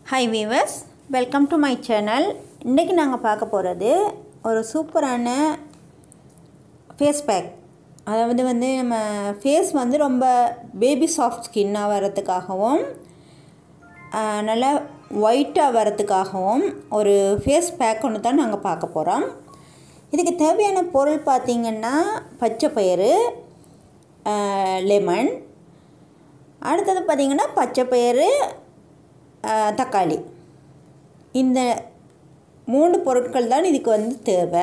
hi viewers welcome to my channel இன்றைக்கி நாங்கள் பார்க்க போகிறது ஒரு சூப்பரான ஃபேஸ் பேக் அதாவது வந்து நம்ம ஃபேஸ் வந்து ரொம்ப பேபி சாஃப்ட் ஸ்கின்னாக வர்றதுக்காகவும் ஆஹ், நல்லா ஒயிட்டாக வர்றதுக்காகவும் ஒரு ஃபேஸ் பேக் ஒன்று தான் நாங்கள் பார்க்க போகிறோம் இதுக்கு தேவையான பொருள் பார்த்திங்கன்னா பச்சை பயிறு லெமன் அடுத்தது பார்த்திங்கன்னா பச்சை பயிறு ஆஹ், தக்காளி இந்த மூணு பொருட்கள் தான் இதுக்கு வந்து தேவை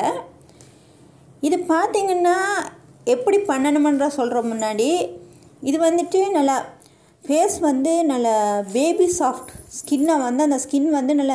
இது பார்த்திங்கன்னா எப்படி பண்ணணுமன்ற சொல்கிற முன்னாடி இது வந்துட்டு நல்லா ஃபேஸ் வந்து நல்ல பேபி சாஃப்ட் ஸ்கின்னை வந்து அந்த ஸ்கின் வந்து நல்ல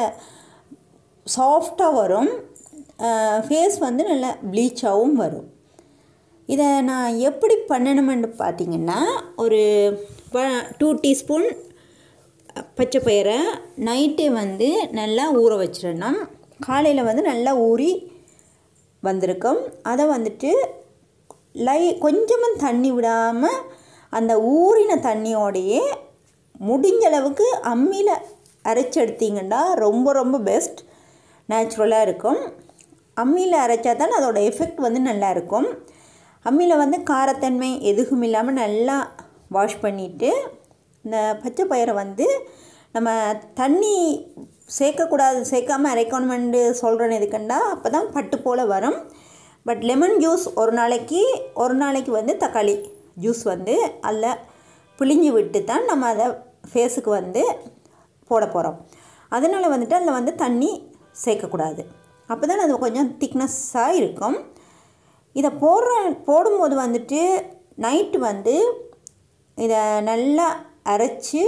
சாஃப்டாக வரும் ஃபேஸ் வந்து நல்ல ப்ளீச்சாகவும் வரும் இதை நான் எப்படி பண்ணணுமென்னு பார்த்தீங்கன்னா ஒரு டூ டீஸ்பூன் பச்சை பயிரை நைட்டே வந்து நல்லா ஊற வச்சிடணும் காலையில் வந்து நல்லா ஊறி வந்திருக்கும் அதை வந்துட்டு லை கொஞ்சமும் தண்ணி விடாமல் அந்த ஊறின தண்ணியோடையே முடிஞ்ச அளவுக்கு அம்மியில் அரைச்சி எடுத்தீங்கன்னா ரொம்ப ரொம்ப பெஸ்ட் நேச்சுரலாக இருக்கும் அம்மியில் அரைச்சா தான் அதோட எஃபெக்ட் வந்து நல்லா இருக்கும் அம்மியில் வந்து காரத்தன்மை எதுவும் இல்லாமல் நல்லா வாஷ் பண்ணிவிட்டு இந்த பச்சை பயிரை வந்து நம்ம தண்ணி சேர்க்கக்கூடாது சேர்க்காம அரைக்கணுமெண்டு சொல்கிறேன் எதுக்குண்டா அப்போ தான் பட்டு போல் வரும் பட் லெமன் ஜூஸ் ஒரு நாளைக்கு ஒரு நாளைக்கு வந்து தக்காளி ஜூஸ் வந்து அதில் பிழிஞ்சு விட்டு தான் நம்ம அதை ஃபேஸுக்கு வந்து போட போகிறோம் அதனால் வந்துட்டு அதில் வந்து தண்ணி சேர்க்கக்கூடாது அப்போ தான் அது கொஞ்சம் திக்னஸ்ஸாக இருக்கும் இதை போடுற போடும்போது வந்துட்டு நைட்டு வந்து இதை நல்லா அரைச்சி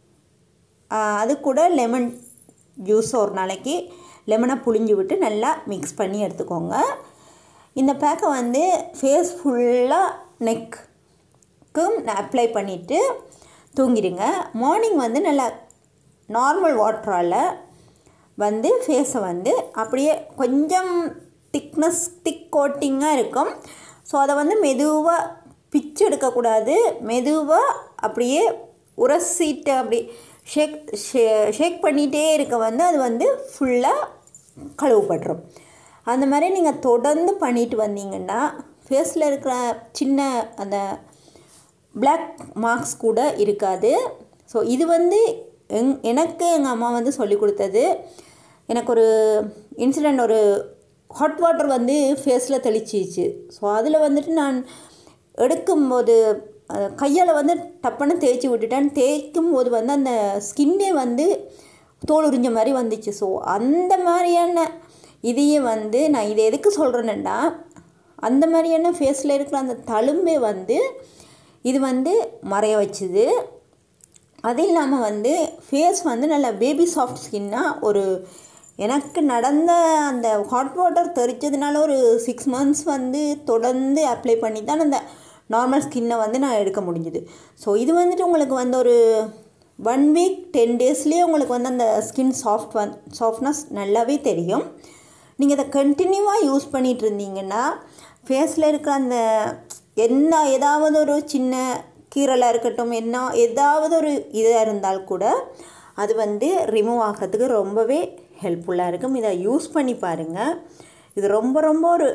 அது கூட லெமன் ஜூஸ் ஒரு நாளைக்கு லெமனை புழிஞ்சு விட்டு நல்லா மிக்ஸ் பண்ணி எடுத்துக்கோங்க இந்த பேக்கை வந்து ஃபேஸ் ஃபுல்லாக நெக்கு அப்ளை பண்ணிவிட்டு தூங்கிடுங்க மார்னிங் வந்து நல்லா நார்மல் வாட்டரால் வந்து ஃபேஸை வந்து அப்படியே கொஞ்சம் திக்னஸ் திக் கோட்டிங்காக இருக்கும் ஸோ அதை வந்து மெதுவாக பிச்சு எடுக்கக்கூடாது மெதுவாக அப்படியே உரசிட்டு அப்படி ஷேக் ஷேக் பண்ணிகிட்டே இருக்க வந்து அது வந்து ஃபுல்லாக கழுவுப்பட்டுரும் அந்த மாதிரி நீங்கள் தொடர்ந்து பண்ணிட்டு வந்தீங்கன்னா ஃபேஸில் இருக்கிற சின்ன அந்த பிளாக் மார்க்ஸ் கூட இருக்காது ஸோ இது வந்து எங் எனக்கு எங்கள் அம்மா வந்து சொல்லி கொடுத்தது எனக்கு ஒரு இன்சிடெண்ட் ஒரு ஹாட் வாட்டர் வந்து ஃபேஸில் தெளிச்சிச்சு ஸோ அதில் வந்துட்டு நான் எடுக்கும்போது கையால் வந்து டப்புன்னு தேய்ச்சி விட்டுட்டேன் தேய்க்கும் போது வந்து அந்த ஸ்கின்னே வந்து தோல் உறிஞ்ச மாதிரி வந்துச்சு ஸோ அந்த மாதிரியான இதையே வந்து நான் இதை எதுக்கு சொல்கிறேன்னா அந்த மாதிரியான ஃபேஸில் இருக்கிற அந்த தழும்பே வந்து இது வந்து மறைய வச்சுது அது இல்லாமல் வந்து ஃபேஸ் வந்து நல்ல பேபி சாஃப்ட் ஸ்கின்னாக ஒரு எனக்கு நடந்த அந்த ஹாட் வாட்டர் தெரிச்சதுனால ஒரு சிக்ஸ் மந்த்ஸ் வந்து தொடர்ந்து அப்ளை பண்ணி தான் அந்த நார்மல் ஸ்கின்னை வந்து நான் எடுக்க முடிஞ்சுது ஸோ இது வந்துட்டு உங்களுக்கு வந்து ஒரு ஒன் வீக் டென் டேஸ்லேயே உங்களுக்கு வந்து அந்த ஸ்கின் சாஃப்ட் வந் சாஃப்ட்னஸ் நல்லாவே தெரியும் நீங்கள் இதை கண்டினியூவாக யூஸ் பண்ணிகிட்டு இருந்தீங்கன்னா ஃபேஸில் இருக்கிற அந்த என்ன ஏதாவது ஒரு சின்ன கீரலாக இருக்கட்டும் என்ன ஏதாவது ஒரு இதாக இருந்தால் கூட அது வந்து ரிமூவ் ஆகிறதுக்கு ரொம்பவே ஹெல்ப்ஃபுல்லாக இருக்கும் இதை யூஸ் பண்ணி பாருங்கள் இது ரொம்ப ரொம்ப ஒரு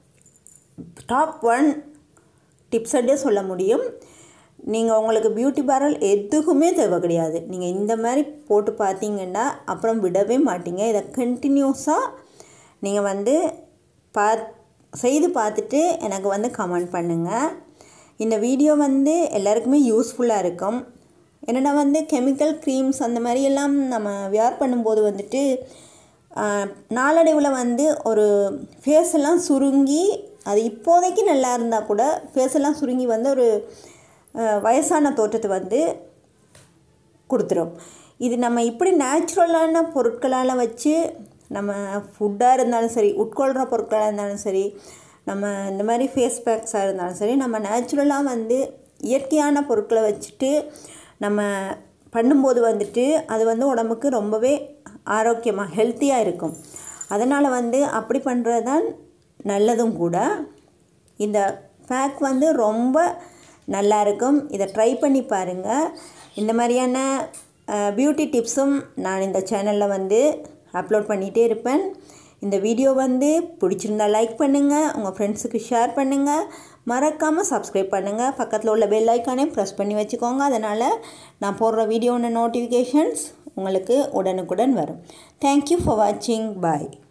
டாப் ஒன் டிப்ஸண்டே சொல்ல முடியும் நீங்கள் உங்களுக்கு பியூட்டி பார்லர் எதுக்குமே தேவை கிடையாது நீங்கள் இந்த மாதிரி போட்டு பார்த்தீங்கன்னா அப்புறம் விடவே மாட்டீங்க இதை கண்டினியூஸாக நீங்கள் வந்து பா செய்து பார்த்துட்டு எனக்கு வந்து கமெண்ட் பண்ணுங்கள் இந்த வீடியோ வந்து எல்லாருக்குமே யூஸ்ஃபுல்லாக இருக்கும் என்னென்னா வந்து கெமிக்கல் க்ரீம்ஸ் அந்த மாதிரி எல்லாம் நம்ம வியர் பண்ணும்போது வந்துட்டு நாளடைவில் வந்து ஒரு ஃபேஸ் எல்லாம் சுருங்கி அது இப்போதைக்கு நல்லா இருந்தால் கூட ஃபேஸ் எல்லாம் சுருங்கி வந்து ஒரு வயசான தோற்றத்தை வந்து கொடுத்துரும் இது நம்ம இப்படி நேச்சுரலான பொருட்களால் வச்சு நம்ம ஃபுட்டாக இருந்தாலும் சரி உட்கொள்கிற பொருட்களாக இருந்தாலும் சரி நம்ம இந்த மாதிரி ஃபேஸ் பேக்ஸாக இருந்தாலும் சரி நம்ம நேச்சுரலாக வந்து இயற்கையான பொருட்களை வச்சுட்டு நம்ம பண்ணும்போது வந்துட்டு அது வந்து உடம்புக்கு ரொம்பவே ஆரோக்கியமாக ஹெல்த்தியாக இருக்கும் அதனால் வந்து அப்படி பண்ணுறது தான் நல்லதும் கூட இந்த பேக் வந்து ரொம்ப நல்லா இருக்கும் இதை ட்ரை பண்ணி பாருங்கள் இந்த மாதிரியான பியூட்டி டிப்ஸும் நான் இந்த சேனலில் வந்து அப்லோட் பண்ணிகிட்டே இருப்பேன் இந்த வீடியோ வந்து பிடிச்சிருந்தா லைக் பண்ணுங்கள் உங்கள் ஃப்ரெண்ட்ஸுக்கு ஷேர் பண்ணுங்கள் மறக்காமல் சப்ஸ்கிரைப் பண்ணுங்கள் பக்கத்தில் உள்ள பெல் ஐக்கானையும் ப்ரெஸ் பண்ணி வச்சுக்கோங்க அதனால் நான் போடுற வீடியோன நோட்டிஃபிகேஷன்ஸ் உங்களுக்கு உடனுக்குடன் வரும் தேங்க்யூ ஃபார் வாட்சிங் பாய்